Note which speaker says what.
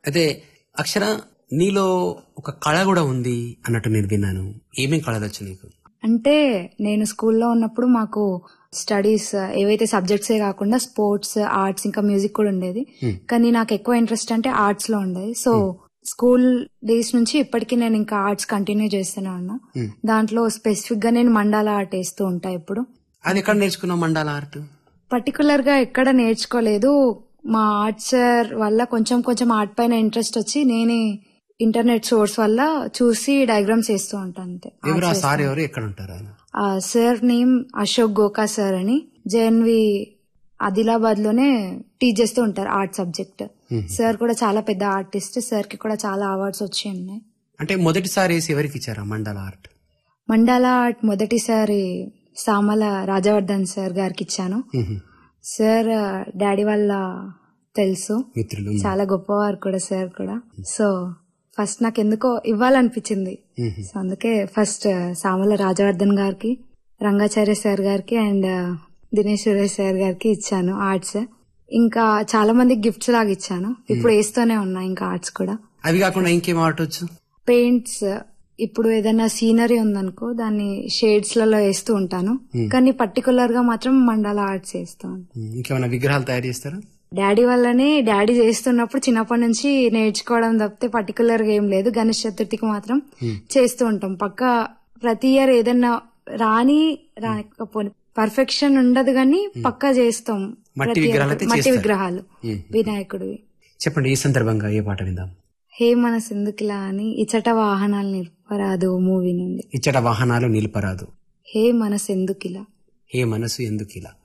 Speaker 1: అయితే అక్షర నీలో ఒక కళ కూడా ఉంది అన్నట్టు నేను విన్నాను ఏమేం కళలు వచ్చు నీకు
Speaker 2: అంటే నేను స్కూల్లో ఉన్నప్పుడు మాకు స్టడీస్ ఏవైతే సబ్జెక్ట్సే కాకుండా స్పోర్ట్స్ ఆర్ట్స్ ఇంకా మ్యూజిక్ కూడా ఉండేది కానీ నాకు ఎక్కువ ఇంట్రెస్ట్ అంటే ఆర్ట్స్ లో ఉండేది సో స్కూల్ డేస్ నుంచి ఇప్పటికీ నేను ఇంకా ఆర్ట్స్ కంటిన్యూ చేస్తూనే ఉన్నా దాంట్లో స్పెసిఫిక్ గా నేను మండాల ఆర్ట్ వేస్తూ ఉంటా ఇప్పుడు
Speaker 1: అది ఎక్కడ నేర్చుకున్నావు మండల ఆర్ట్
Speaker 2: పర్టికులర్ గా ఎక్కడ నేర్చుకోలేదు మా ఆర్ట్ సార్ వల్ల కొంచెం కొంచెం ఆర్ట్ పైన ఇంట్రెస్ట్ వచ్చి నేనే ఇంటర్నెట్ సోర్స్ వల్ల చూసి డయాగ్రామ్స్ వేస్తూ ఉంటాను అంతే
Speaker 1: ఎవరు ఆ సార్ ఎవరు ఎక్కడ ఉంటారు ఆయన
Speaker 2: ఆ sir name Ashok Goka sir అని జేఎన్వి ఆదిలాబాద్ లోనే టీచ్ చేస్తూ ఉంటారు ఆర్ట్ సబ్జెక్ట్ సార్ కూడా చాలా పెద్ద ఆర్టిస్ట్ సార్ కి కూడా చాలా అవార్డ్స్ వచ్చి ఉన్నాయి
Speaker 1: అంటే మొదటిసారి వేసి ఎవరికి ఇచ్చారా మండల ఆర్ట్
Speaker 2: మండాల ఆర్ట్ మొదటిసారి సామల రాజవర్ధన్ సార్ గారికి ఇచ్చాను సార్ డాడీ వాళ్ళ తెలుసు
Speaker 1: మిత్రులు
Speaker 2: చాలా గొప్పవారు కూడా సార్ కూడా సో ఫస్ట్ నాకు ఎందుకో ఇవ్వాలనిపించింది సో అందుకే ఫస్ట్ సామల రాజవర్ధన్ గారికి రంగాచార్య సార్ గారికి అండ్ దినేష్ సురేష్ సార్ గారికి ఇచ్చాను ఆర్ట్స్ ఇంకా చాలా మంది గిఫ్ట్స్ లాగా ఇచ్చాను ఇప్పుడు వేస్తూనే ఉన్నా ఇంకా ఆర్ట్స్ కూడా
Speaker 1: అవి కాకుండా ఇంకేం ఆర్ట్ వచ్చు
Speaker 2: పెయింట్స్ ఇప్పుడు ఏదైనా సీనరీ ఉందనుకో దాన్ని షేడ్స్ లలో వేస్తూ ఉంటాను కానీ పర్టికులర్ గా మాత్రం మండల ఆర్ట్స్ వేస్తూ ఉంటాను
Speaker 1: ఇంకేమైనా విగ్రహాలు తయారు చేస్తారా
Speaker 2: డాడీ వల్లనే డాడీ చేస్తున్నప్పుడు చిన్నప్పటి నుంచి నేర్చుకోవడం తప్పితే పర్టికులర్ గా ఏం లేదు గణేష్ చతుర్థికి మాత్రం చేస్తూ ఉంటాం పక్క ప్రతి ఇయర్ ఏదన్నా రాని రాకపోని పర్ఫెక్షన్ ఉండదు కానీ పక్కా చేస్తాం
Speaker 1: మట్టి
Speaker 2: ప్రతి year.
Speaker 1: విగ్రహాలు అయితే
Speaker 2: మట్టి
Speaker 1: చేస్తారు.
Speaker 2: విగ్రహాలు వినాయకుడివి
Speaker 1: చెప్పండి ఈ సందర్భంగా ఏ పాట విందాం
Speaker 2: హే మనసు ఎందుకులా అని ఇచ్చట వాహనాలు నిలుపరాదు మూవీ నుండి
Speaker 1: ఇచ్చట వాహనాలు నిలపరాదు
Speaker 2: హే మనసు ఎందుకిలా
Speaker 1: ఏ మనసు ఎందుకు ఇలా